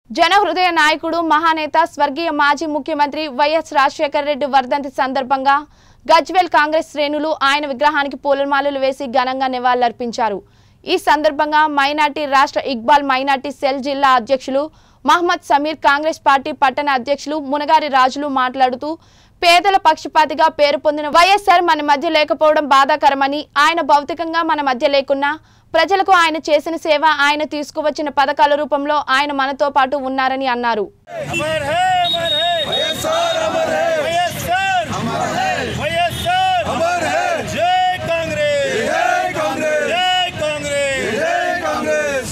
జనహృదయ నాయకుడు మహానేత స్వర్గీయ మాజీ ముఖ్యమంత్రి వైఎస్ రాజశేఖర రెడ్డి వర్ధంతి సందర్భంగా గజ్వేల్ కాంగ్రెస్ శ్రేణులు ఆయన విగ్రహానికి పూలమాలలు వేసి ఘనంగా నివాళులర్పించారు ఈ సందర్భంగా మైనార్టీ రాష్ట్ర ఇక్బాల్ మైనార్టీ సెల్ జిల్లా అధ్యక్షులు మహమ్మద్ సమీర్ కాంగ్రెస్ పార్టీ పట్టణ అధ్యక్షులు మునగారి రాజులు మాట్లాడుతూ పేదల పక్షపాతిగా పేరు పొందిన వైఎస్ఆర్ మన మధ్య లేకపోవడం బాధాకరమని ఆయన భౌతికంగా మన మధ్య లేకున్నా ప్రజలకు ఆయన చేసిన సేవ ఆయన తీసుకువచ్చిన పథకాల రూపంలో ఆయన మనతో పాటు ఉన్నారని అన్నారు अमर है अमर है వైఎస్ఆర్ అమర్ హై వైఎస్ఆర్ అమర్ హై వైఎస్ఆర్ అమర్ హై జై కాంగ్రెస్ జై కాంగ్రెస్ జై కాంగ్రెస్ జై కాంగ్రెస్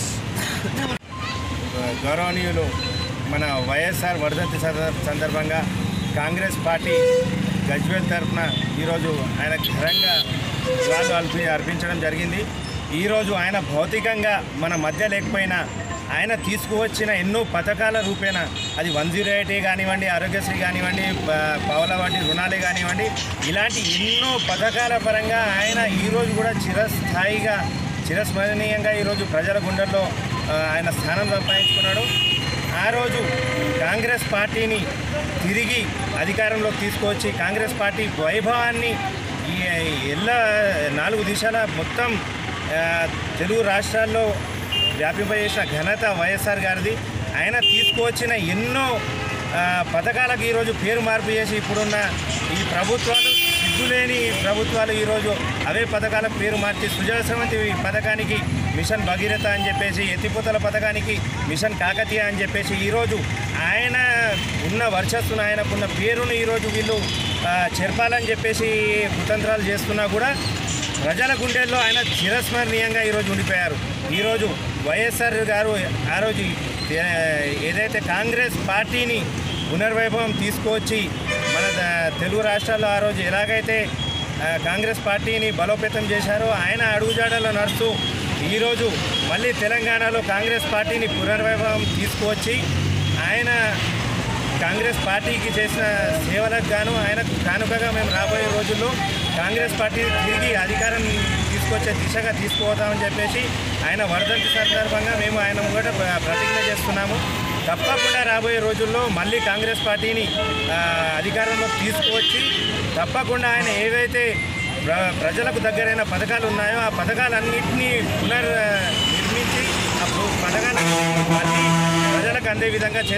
గౌరవనీయులు మన వైఎస్ఆర్ వర్ధంతి సంద- సందర్భంగా కాంగ్రెస్ పార్టీ గజ్వేల్ తరఫున ఈరోజు ఆయన ఘనంగా నివాళులు అర్పి అర్పించడం జరిగింది ఈరోజు ఆయన భౌతికంగా మన మధ్య లేకపోయినా ఆయన తీసుకువచ్చిన ఎన్నో పథకాల రూపేణ అది వన్ జీరో ఎయిట్ కానివ్వండి ఆరోగ్యశ్రీ కానివ్వండి ప- పావుల వడ్డీ రుణాలే కానివ్వండి ఇలాంటి ఎన్నో పథకాల పరంగా ఆయన ఈరోజు కూడా చిరస్థాయిగా చిరస్మరణీయంగా ఈరోజు ప్రజల గుండెల్లో ఆ, ఆయన స్థానం సంపాదించుకున్నాడు ఆ రోజు కాంగ్రెస్ పార్టీని తిరిగి అధికారంలోకి తీసుకువచ్చి కాంగ్రెస్ పార్టీ వైభవాన్ని ఈ ఎల్ల నాలుగు దిశల మొత్తం ఆ, తెలుగు రాష్ట్రాల్లో వ్యాపింపజేసిన ఘనత వైఎస్ఆర్ గారిది ఆయన తీసుకువచ్చిన ఎన్నో ఆ, పథకాలకు ఈరోజు పేరు మార్పు చేసి ఇప్పుడున్న ఈ ప్రభుత్వాలు సిగ్గులేని ప్రభుత్వాలు ఈరోజు అవే పథకాలకు పేరు మార్చి సుజలశ్రవంతి పథకానికి మిషన్ భగీరథ అని చెప్పేసి ఎత్తిపోతల పథకానికి మిషన్ కాకతీయ అని చెప్పేసి ఈరోజు ఆయన ఉన్న వర్చస్సును ఆయనకున్న పేరును ఈరోజు వీళ్ళు ఆ, చెరపాలని చెప్పేసి కుతంత్రాలు చేస్తున్నా కూడా ప్రజల గుండెల్లో ఆయన చిరస్మరణీయంగా ఈరోజు ఉండిపోయారు ఈరోజు వైఎస్ఆర్ గారు ఆ రోజు ఏ- ఏదైతే కాంగ్రెస్ పార్టీని పునర్వైభవం తీసుకువచ్చి మన ద- తెలుగు రాష్ట్రాల్లో ఆ రోజు ఎలాగైతే ఆ, కాంగ్రెస్ పార్టీని బలోపేతం చేశారో ఆయన అడుగుజాడలో నడుస్తూ ఈరోజు మళ్ళీ తెలంగాణలో కాంగ్రెస్ పార్టీని పునర్వైభవం తీసుకువచ్చి ఆయన కాంగ్రెస్ పార్టీకి చేసిన సేవలకు గాను ఆయనకు కానుకగా మేము రాబోయే రోజుల్లో కాంగ్రెస్ పార్టీ తిరిగి అధికారం తీసుకొచ్చే దిశగా తీసుకుపోతామని చెప్పేసి ఆయన వర్ధంతి సందర్భంగా మేము ఆయన కూడా ప్రతిజ్ఞ చేస్తున్నాము తప్పకుండా రాబోయే రోజుల్లో మళ్ళీ కాంగ్రెస్ పార్టీని ఆ, అధికారంలోకి తీసుకువచ్చి తప్పకుండా ఆయన ఏవైతే ప్ర ప్రజలకు దగ్గరైన పథకాలు ఉన్నాయో ఆ పథకాలన్నింటినీ పునర్ నిర్మించి ఆ పథకాలు మళ్ళీ ప్రజలకు అందే విధంగా చే